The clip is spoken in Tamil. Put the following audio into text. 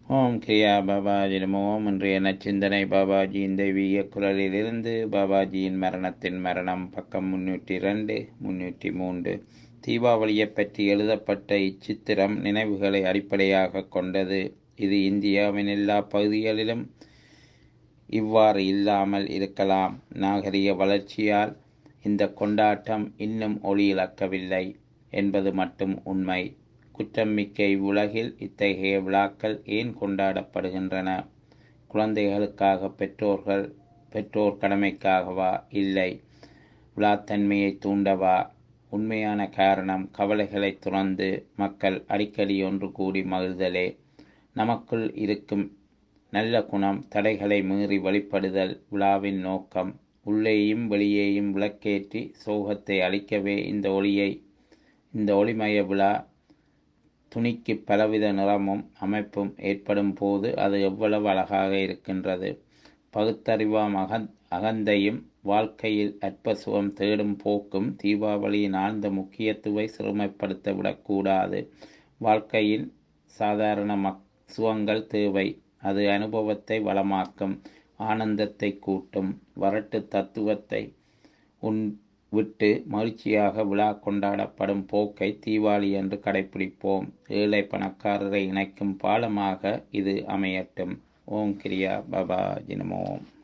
ஓம் கிரியா பாபாஜி நமோ இன்றைய நச்சிந்தனை பாபாஜியின் தெய்வீக குரலிலிருந்து பாபாஜியின் மரணத்தின் மரணம் பக்கம் முன்னூற்றி ரெண்டு முன்னூற்றி மூன்று தீபாவளியை பற்றி எழுதப்பட்ட இச்சித்திரம் நினைவுகளை அடிப்படையாக கொண்டது இது இந்தியாவின் எல்லா பகுதிகளிலும் இவ்வாறு இல்லாமல் இருக்கலாம் நாகரிக வளர்ச்சியால் இந்த கொண்டாட்டம் இன்னும் ஒளி இழக்கவில்லை என்பது மட்டும் உண்மை குற்றமிக்க இவ்வுலகில் இத்தகைய விழாக்கள் ஏன் கொண்டாடப்படுகின்றன குழந்தைகளுக்காக பெற்றோர்கள் பெற்றோர் கடமைக்காகவா இல்லை விழாத்தன்மையை தூண்டவா உண்மையான காரணம் கவலைகளை துறந்து மக்கள் அடிக்கடி ஒன்று கூடி மகிழ்தலே நமக்குள் இருக்கும் நல்ல குணம் தடைகளை மீறி வழிபடுதல் விழாவின் நோக்கம் உள்ளேயும் வெளியேயும் விளக்கேற்றி சோகத்தை அளிக்கவே இந்த ஒளியை இந்த ஒளிமய விழா துணிக்கு பலவித நிறமும் அமைப்பும் ஏற்படும் போது அது எவ்வளவு அழகாக இருக்கின்றது பகுத்தறிவாம் அகந் அகந்தையும் வாழ்க்கையில் அற்ப சுகம் தேடும் போக்கும் தீபாவளியின் ஆழ்ந்த முக்கியத்துவை சிறுமைப்படுத்த விடக்கூடாது வாழ்க்கையில் சாதாரண மக் சுகங்கள் தேவை அது அனுபவத்தை வளமாக்கும் ஆனந்தத்தை கூட்டும் வரட்டு தத்துவத்தை உன் விட்டு மகிழ்ச்சியாக விழா கொண்டாடப்படும் போக்கை தீபாவளி என்று கடைபிடிப்போம் ஏழை பணக்காரரை இணைக்கும் பாலமாக இது அமையட்டும் ஓம் கிரியா பாபா ஜினமோம்